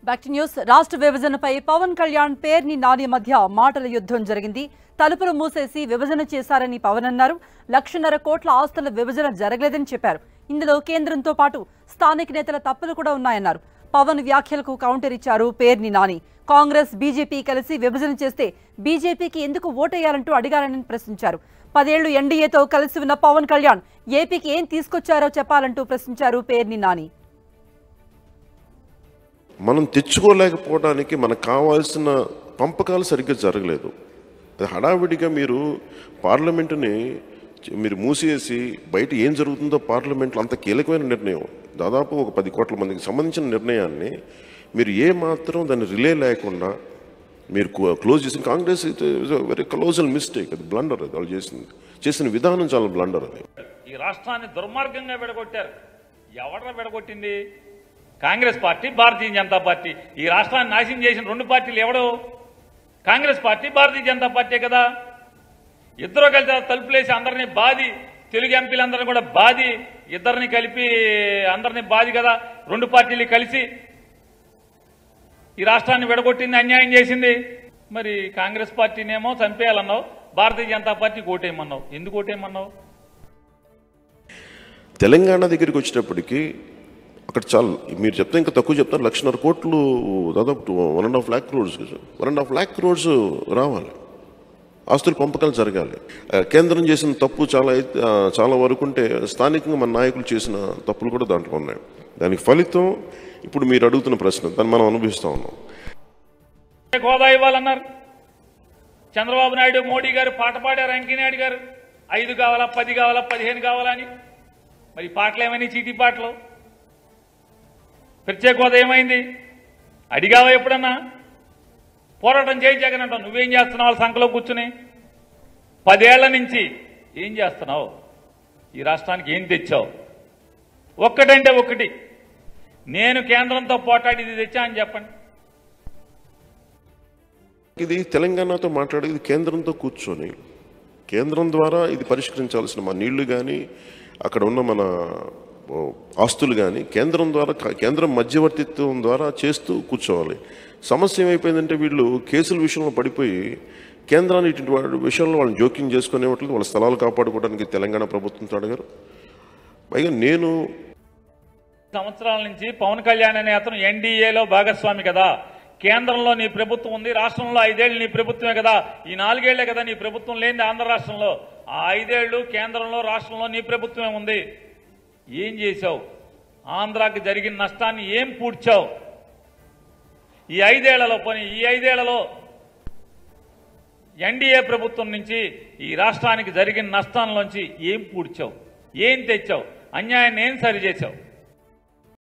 back to news రాష్ట్ర విభజనపై పవన్ కళ్యాణ్ పేర్ని నాని మధ్య మాటల యుద్ధం జరిగింది తలుపులు మూసేసి విభజన చేశారని పవన్ అన్నారు లక్షన్నర కోట్ల ఆస్తుల విభజన జరగలేదని చెప్పారు ఇందులో కేంద్రంతో పాటు స్థానిక నేతల తప్పులు కూడా ఉన్నాయన్నారు పవన్ వ్యాఖ్యలకు కౌంటర్ ఇచ్చారు పేర్ని నాని కాంగ్రెస్ బీజేపీ కలిసి విభజన చేస్తే బీజేపీకి ఎందుకు ఓటేయాలంటూ అడిగారని ప్రశ్నించారు పదేళ్లు ఎన్డీఏతో కలిసి ఉన్న పవన్ కళ్యాణ్ ఏపీకి ఏం తీసుకొచ్చారో చెప్పాలంటూ ప్రశ్నించారు పేర్ని నాని మనం తెచ్చుకోలేకపోవడానికి మనకు కావాల్సిన పంపకాలు సరిగ్గా జరగలేదు అది హడావిడిగా మీరు పార్లమెంటుని చ- మీరు మూసేసి బయట ఏం జరుగుతుందో పార్లమెంట్లో అంత కీలకమైన నిర్ణయం దాదాపు ఒక పది కోట్ల మందికి సంబంధించిన నిర్ణయాన్ని మీరు ఏ మాత్రం దాన్ని రిలే లేకుండా మీరు క్లో- క్లోజ్ చేసిన కాంగ్రెస్ వెరీ క్లోజల్ మిస్టేక్ అది బ్లండర్ అది వాళ్ళు చేసింది చేసిన విధానం చాలా బ్లండర్ అది ఈ రాష్ట్రాన్ని దుర్మార్గంగా విడగొట్టారు ఎవడ విడగొట్టింది కాంగ్రెస్ పార్టీ భారతీయ జనతా పార్టీ ఈ రాష్ట్రాన్ని నాశనం చేసిన రెండు పార్టీలు ఎవడు కాంగ్రెస్ పార్టీ భారతీయ జనతా పార్టీ కదా ఇద్దరు కలిసి తలుపులేసి అందరినీ బాది తెలుగు ఎంపీలందరినీ కూడా బాది ఇద్దరిని కలిపి అందరినీ బాది కదా రెండు పార్టీలు కలిసి ఈ రాష్ట్రాన్ని విడగొట్టింది అన్యాయం చేసింది మరి కాంగ్రెస్ పార్టీనేమో చంపేయాలన్నావు భారతీయ జనతా పార్టీకి ఓటేయమన్నావు ఎందుకు ఓటేయమన్నావు తెలంగాణ దగ్గరికి వచ్చేటప్పటికి అక్కడ చాలా మీరు చెప్తే ఇంకా తక్కువ చెప్తారు లక్షన్నర కోట్లు దాదాపు one and half lakh crores one and half lakh crores రావాలి ఆస్తుల పంపకాలు జరగాలి ఆ, కేంద్రం చేసిన తప్పు చాలా అయితే- ఆ, చాలా వరకు ఉంటే స్థానికంగా మన నాయకులు చేసిన తప్పులు కూడా దాంట్లో ఉన్నాయి దానికి ఫలితం ఇప్పుడు మీరు అడుగుతున్న ప్రశ్న దాన్ని మనం అనుభవిస్తూ ఉన్నాం హోదా ఇవ్వాలన్నారు చంద్రబాబు నాయుడు మోడీ గారు పాట పాడారు వెంకయ్యనాయుడు గారు ఐదు కావాలా పది కావాలా పదిహేను కావాలని మరి ఈ పాటలు ఏమైనాయి చీటీ పాటలు ప్రత్యేక హోదా ఏమైంది అడిగావా ఎప్పుడన్నా పోరాటం చేయి జగన్ అంటావు నువ్వేం చేస్తున్నావు వాళ్ళ సంఖలో కూర్చుని పదేళ్ల నుంచి ఏం చేస్తున్నావు ఈ రాష్ట్రానికి ఏం తెచ్చావు ఒక్కటంటే ఒకటి నేను కేంద్రంతో పోటాడి ఇది తెచ్చా అని చెప్పండి ఇది తెలంగాణతో మాట్లాడేది కేంద్రంతో కూర్చొని కేంద్రం ద్వారా ఇది పరిష్కరించాల్సిన మా నీళ్లు కానీ అక్కడ ఉన్న మన ఓ, ఆస్తులు కానీ కేంద్రం ద్వారా కేంద్రం మధ్యవర్తిత్వం ద్వారా చేస్తూ కూర్చోవాలి సమస్య ఏమైపోయిందంటే వీళ్ళు కేసుల విషయంలో పడిపోయి కేంద్రాన్ని ఇటువంటి వాటి విషయంలో వాళ్ళని జోక్యం చేసుకునేవాళ్ళు వాళ్ళ స్థలాలు కాపాడుకోవడానికి తెలంగాణ ప్రభుత్వంతో అడిగారు పైగా నేను సంవత్సరాల నుంచి పవన్ కళ్యాణ్ అనే అతను ఎన్డీఏలో భాగస్వామి కదా కేంద్రంలో నీ ప్రభుత్వం ఉంది రాష్ట్రంలో ఐదేళ్లు నీ ప్రభుత్వమే కదా ఈ నాలుగేళ్లే కదా నీ ప్రభుత్వం లేనిది ఆంధ్ర రాష్ట్రంలో ఆ ఐదేళ్లు కేంద్రంలో రాష్ట్రంలో నీ ప్రభుత్వమే ఉంది ఏం చేశావు ఆంధ్రాకి జరిగిన నష్టాన్ని ఏం పూడ్చావు ఈ ఐదేళ్లలో పోనీ ఈ ఐదేళ్లలో ఎన్డీఏ ప్రభుత్వం నుంచి ఈ రాష్ట్రానికి జరిగిన నష్టాల్లోంచి ఏం పూడ్చావు ఏం తెచ్చావు అన్యాయాన్ని ఏం సరిచేశావు